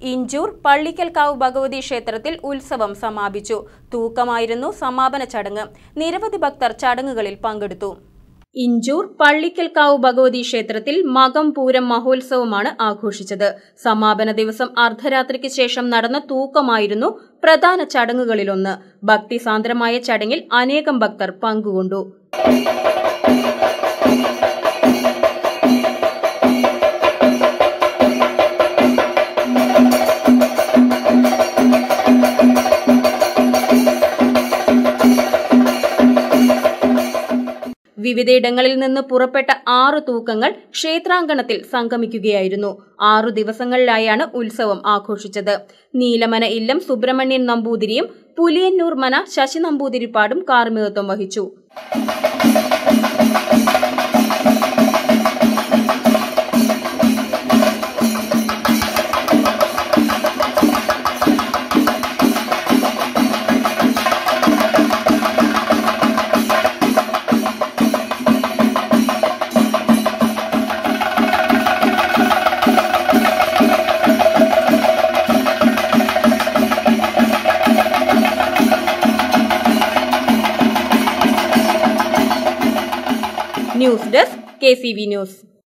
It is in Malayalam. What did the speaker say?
ഇഞ്ചൂർ പള്ളിക്കൽക്കാവ് ഭഗവതി ക്ഷേത്രത്തിൽ ഉത്സവം സമാപിച്ചു തൂക്കമായിരുന്നു സമാപന ചടങ്ങ് നിരവധി ഭക്തർ ചടങ്ങുകളിൽ പങ്കെടുത്തു ഇഞ്ചൂർ പള്ളിക്കൽക്കാവ് ഭഗവതി ക്ഷേത്രത്തിൽ മകം പൂരം മഹോത്സവമാണ് ആഘോഷിച്ചത് സമാപന ദിവസം അർദ്ധരാത്രിക്ക് ശേഷം നടന്ന തൂക്കമായിരുന്നു പ്രധാന ചടങ്ങുകളിലൊന്ന് ഭക്തിസാന്ദ്രമായ ചടങ്ങിൽ അനേകം ഭക്തർ പങ്കുകൊണ്ടു വിവിധയിടങ്ങളിൽ നിന്ന് പുറപ്പെട്ട ആറു തൂക്കങ്ങൾ ക്ഷേത്രാങ്കണത്തിൽ സംഗമിക്കുകയായിരുന്നു ആറു ദിവസങ്ങളിലായാണ് ഉത്സവം ആഘോഷിച്ചത് നീലമന ഇല്ലം സുബ്രഹ്മണ്യൻ നമ്പൂതിരിയും പുലിയന്നൂർ മന ശശി നമ്പൂതിരിപ്പാടും കാർമ്മികത്വം വഹിച്ചു ന്യൂസ് ഡെസ്ക് കെ ന്യൂസ്